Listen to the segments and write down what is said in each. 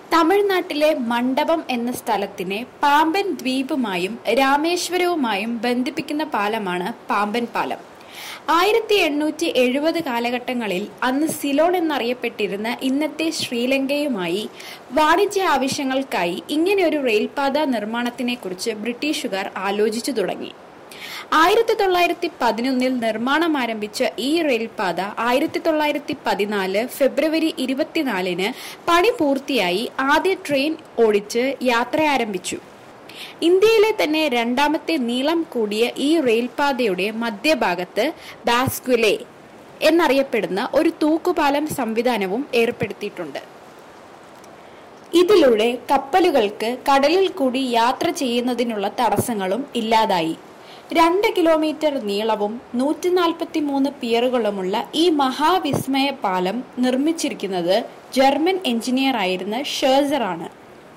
തമിഴ്നാട്ടിലെ മണ്ഡപം എന്ന സ്ഥലത്തിനെ പാമ്പൻ ദ്വീപുമായും രാമേശ്വരവുമായും ബന്ധിപ്പിക്കുന്ന പാലമാണ് പാമ്പൻ പാലം ആയിരത്തി എണ്ണൂറ്റി എഴുപത് കാലഘട്ടങ്ങളിൽ അന്ന് സിലോൺ എന്നറിയപ്പെട്ടിരുന്ന ഇന്നത്തെ ശ്രീലങ്കയുമായി വാണിജ്യ ആവശ്യങ്ങൾക്കായി ഇങ്ങനെയൊരു റെയിൽപാത നിർമ്മാണത്തിനെക്കുറിച്ച് ബ്രിട്ടീഷുകാർ ആലോചിച്ചു തുടങ്ങി ആയിരത്തി തൊള്ളായിരത്തി പതിനൊന്നിൽ നിർമ്മാണം ആരംഭിച്ച ഈ റെയിൽപാത ആയിരത്തി തൊള്ളായിരത്തി പതിനാല് ഫെബ്രുവരി ഇരുപത്തിനാലിന് പണി പൂർത്തിയായി ആദ്യ ട്രെയിൻ ഓടിച്ച് യാത്ര ആരംഭിച്ചു ഇന്ത്യയിലെ തന്നെ രണ്ടാമത്തെ നീളം കൂടിയ ഈ റെയിൽപാതയുടെ മധ്യഭാഗത്ത് ബാസ്കുലെ എന്നറിയപ്പെടുന്ന ഒരു തൂക്കുപാലം സംവിധാനവും ഏർപ്പെടുത്തിയിട്ടുണ്ട് ഇതിലൂടെ കപ്പലുകൾക്ക് കടലിൽ കൂടി യാത്ര ചെയ്യുന്നതിനുള്ള തടസ്സങ്ങളും ഇല്ലാതായി രണ്ട് കിലോമീറ്റർ നീളവും നൂറ്റി നാൽപ്പത്തി മൂന്ന് പിയറുകളുമുള്ള ഈ മഹാവിസ്മയ പാലം നിർമ്മിച്ചിരിക്കുന്നത് ജർമ്മൻ എഞ്ചിനീയർ ആയിരുന്ന ഷേസർ ആണ്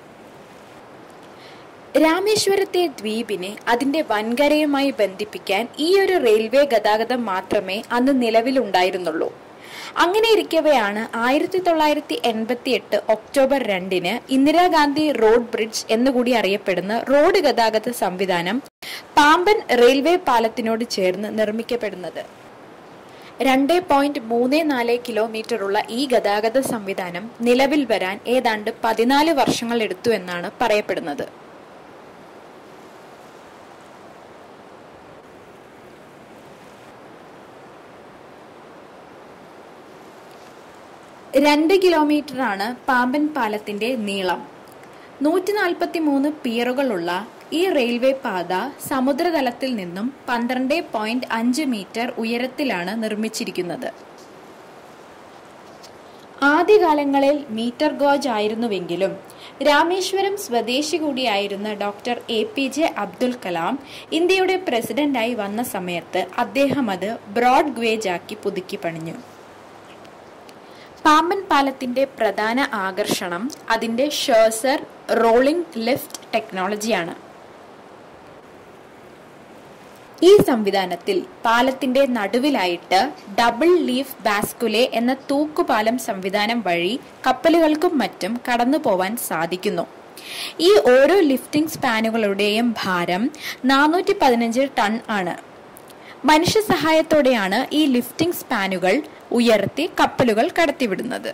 രാമേശ്വരത്തെ ദ്വീപിനെ അതിന്റെ വൻകരയുമായി ബന്ധിപ്പിക്കാൻ ഈ ഒരു റെയിൽവേ ഗതാഗതം മാത്രമേ അന്ന് നിലവിലുണ്ടായിരുന്നുള്ളൂ അങ്ങനെ ഇരിക്കവെയാണ് ആയിരത്തി തൊള്ളായിരത്തി എൺപത്തി എട്ട് ഒക്ടോബർ രണ്ടിന് ഇന്ദിരാഗാന്ധി റോഡ് ബ്രിഡ്ജ് എന്നുകൂടി അറിയപ്പെടുന്ന റോഡ് ഗതാഗത സംവിധാനം പാമ്പൻ റെയിൽവേ പാലത്തിനോട് ചേർന്ന് നിർമ്മിക്കപ്പെടുന്നത് രണ്ട് പോയിന്റ് മൂന്ന് നാല് കിലോമീറ്ററുള്ള ഈ ഗതാഗത സംവിധാനം നിലവിൽ വരാൻ ഏതാണ്ട് പതിനാല് വർഷങ്ങൾ എടുത്തു എന്നാണ് പറയപ്പെടുന്നത് രണ്ട് കിലോമീറ്ററാണ് പാമ്പൻ പാലത്തിന്റെ നീളം നൂറ്റി നാൽപ്പത്തി മൂന്ന് പിയറുകളുള്ള ഈ റെയിൽവേ പാത സമുദ്രതലത്തിൽ നിന്നും പന്ത്രണ്ട് പോയിന്റ് അഞ്ച് മീറ്റർ ഉയരത്തിലാണ് നിർമ്മിച്ചിരിക്കുന്നത് ആദ്യകാലങ്ങളിൽ മീറ്റർ ഗോജ് ആയിരുന്നുവെങ്കിലും രാമേശ്വരം സ്വദേശി കൂടിയായിരുന്ന ഡോക്ടർ എ പി ജെ അബ്ദുൽ കലാം ഇന്ത്യയുടെ പ്രസിഡന്റായി വന്ന സമയത്ത് അദ്ദേഹം അത് ബ്രോഡ് ഗേജ് ആക്കി പുതുക്കി പണിഞ്ഞു പാമ്പൻ പാലത്തിന്റെ പ്രധാന ആകർഷണം അതിന്റെ ഷേസർ റോളിംഗ് ലിഫ്റ്റ് ടെക്നോളജിയാണ് ഈ സംവിധാനത്തിൽ പാലത്തിന്റെ നടുവിലായിട്ട് ഡബിൾ ലീഫ് ബാസ്കുലെ എന്ന തൂക്കുപാലം സംവിധാനം വഴി കപ്പലുകൾക്കും മറ്റും കടന്നു പോവാൻ സാധിക്കുന്നു ഈ ഓരോ ലിഫ്റ്റിംഗ് സ്പാനുകളുടെയും ഭാരം നാനൂറ്റി പതിനഞ്ച് ടൺ ആണ് മനുഷ്യ സഹായത്തോടെയാണ് ഈ ലിഫ്റ്റിംഗ് സ്പാനുകൾ ഉയർത്തി കപ്പലുകൾ കടത്തിവിടുന്നത്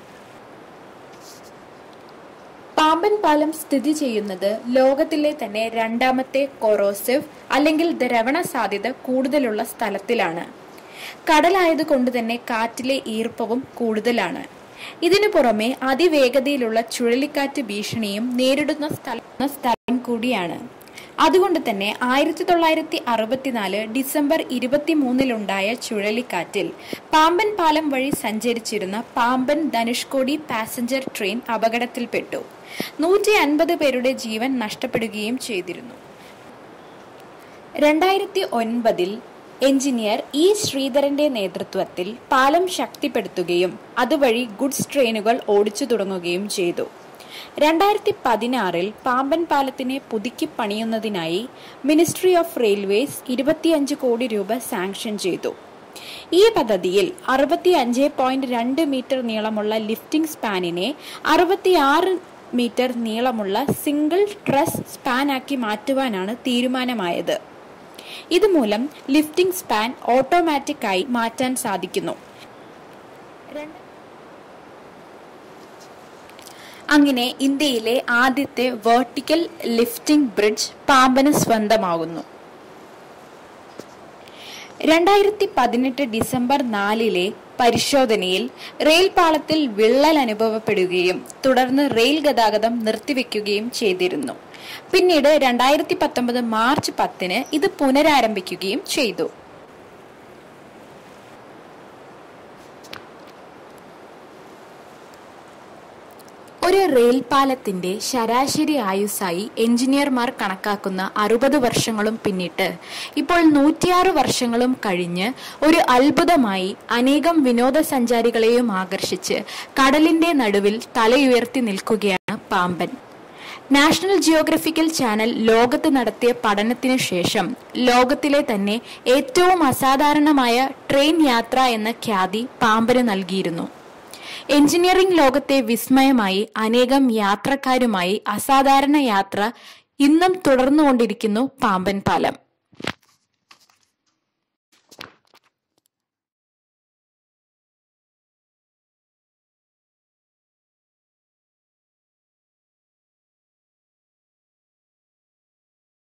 പാമ്പൻ പാലം സ്ഥിതി ചെയ്യുന്നത് ലോകത്തിലെ തന്നെ രണ്ടാമത്തെ കൊറോസിവ് അല്ലെങ്കിൽ ദ്രവണ സാധ്യത കൂടുതലുള്ള സ്ഥലത്തിലാണ് കടലായതുകൊണ്ട് തന്നെ കാറ്റിലെ ഈർപ്പവും കൂടുതലാണ് ഇതിനു പുറമെ അതിവേഗതയിലുള്ള ചുഴലിക്കാറ്റ് ഭീഷണിയും നേരിടുന്ന സ്ഥലം സ്ഥലം കൂടിയാണ് അതുകൊണ്ട് തന്നെ ആയിരത്തി തൊള്ളായിരത്തി അറുപത്തിനാല് ഡിസംബർ ഇരുപത്തിമൂന്നിലുണ്ടായ ചുഴലിക്കാറ്റിൽ പാമ്പൻ പാലം വഴി സഞ്ചരിച്ചിരുന്ന പാമ്പൻ ധനുഷ്കോടി പാസഞ്ചർ ട്രെയിൻ അപകടത്തിൽപ്പെട്ടു നൂറ്റി അൻപത് പേരുടെ ജീവൻ നഷ്ടപ്പെടുകയും ചെയ്തിരുന്നു രണ്ടായിരത്തി ഒൻപതിൽ എഞ്ചിനീയർ ഇ ശ്രീധരന്റെ നേതൃത്വത്തിൽ പാലം ശക്തിപ്പെടുത്തുകയും അതുവഴി ഗുഡ്സ് ട്രെയിനുകൾ ഓടിച്ചു തുടങ്ങുകയും ചെയ്തു രണ്ടായിരത്തി പതിനാറിൽ പാമ്പൻ പാലത്തിനെ പുതുക്കി പണിയുന്നതിനായി മിനിസ്ട്രി ഓഫ് റെയിൽവേസ് ഇരുപത്തിയഞ്ച് കോടി രൂപ സാങ്ഷൻ ചെയ്തു ഈ പദ്ധതിയിൽ അറുപത്തി അഞ്ച് പോയിന്റ് രണ്ട് മീറ്റർ നീളമുള്ള ലിഫ്റ്റിംഗ് സ്പാനിനെ അറുപത്തിയാറ് മീറ്റർ നീളമുള്ള സിംഗിൾ ട്രസ് സ്പാനാക്കി മാറ്റുവാനാണ് തീരുമാനമായത് ഇതുമൂലം ലിഫ്റ്റിംഗ് സ്പാൻ ഓട്ടോമാറ്റിക്കായി മാറ്റാൻ സാധിക്കുന്നു അങ്ങനെ ഇന്ത്യയിലെ ആദ്യത്തെ വേർട്ടിക്കൽ ലിഫ്റ്റിംഗ് ബ്രിഡ്ജ് പാമ്പന് സ്വന്തമാകുന്നു രണ്ടായിരത്തി പതിനെട്ട് ഡിസംബർ നാലിലെ പരിശോധനയിൽ റെയിൽ പാളത്തിൽ വിള്ളൽ അനുഭവപ്പെടുകയും തുടർന്ന് റെയിൽ ഗതാഗതം നിർത്തിവെക്കുകയും ചെയ്തിരുന്നു പിന്നീട് രണ്ടായിരത്തി പത്തൊമ്പത് മാർച്ച് പത്തിന് ഇത് പുനരാരംഭിക്കുകയും ചെയ്തു ഒരു റെയിൽ പാലത്തിന്റെ ശരാശരി ആയുസ്സായി എഞ്ചിനീയർമാർ കണക്കാക്കുന്ന അറുപത് വർഷങ്ങളും പിന്നിട്ട് ഇപ്പോൾ നൂറ്റിയാറ് വർഷങ്ങളും കഴിഞ്ഞ് ഒരു അത്ഭുതമായി അനേകം വിനോദസഞ്ചാരികളെയും ആകർഷിച്ച് കടലിന്റെ നടുവിൽ തലയുയർത്തി നിൽക്കുകയാണ് പാമ്പൻ നാഷണൽ ജിയോഗ്രഫിക്കൽ ചാനൽ ലോകത്ത് നടത്തിയ പഠനത്തിനു ശേഷം ലോകത്തിലെ തന്നെ ഏറ്റവും അസാധാരണമായ ട്രെയിൻ യാത്ര എന്ന ഖ്യാതി പാമ്പന് നൽകിയിരുന്നു എഞ്ചിനീയറിംഗ് ലോകത്തെ വിസ്മയമായി അനേകം യാത്രക്കാരുമായി അസാധാരണ യാത്ര ഇന്നും തുടർന്നുകൊണ്ടിരിക്കുന്നു പാമ്പൻ പാലം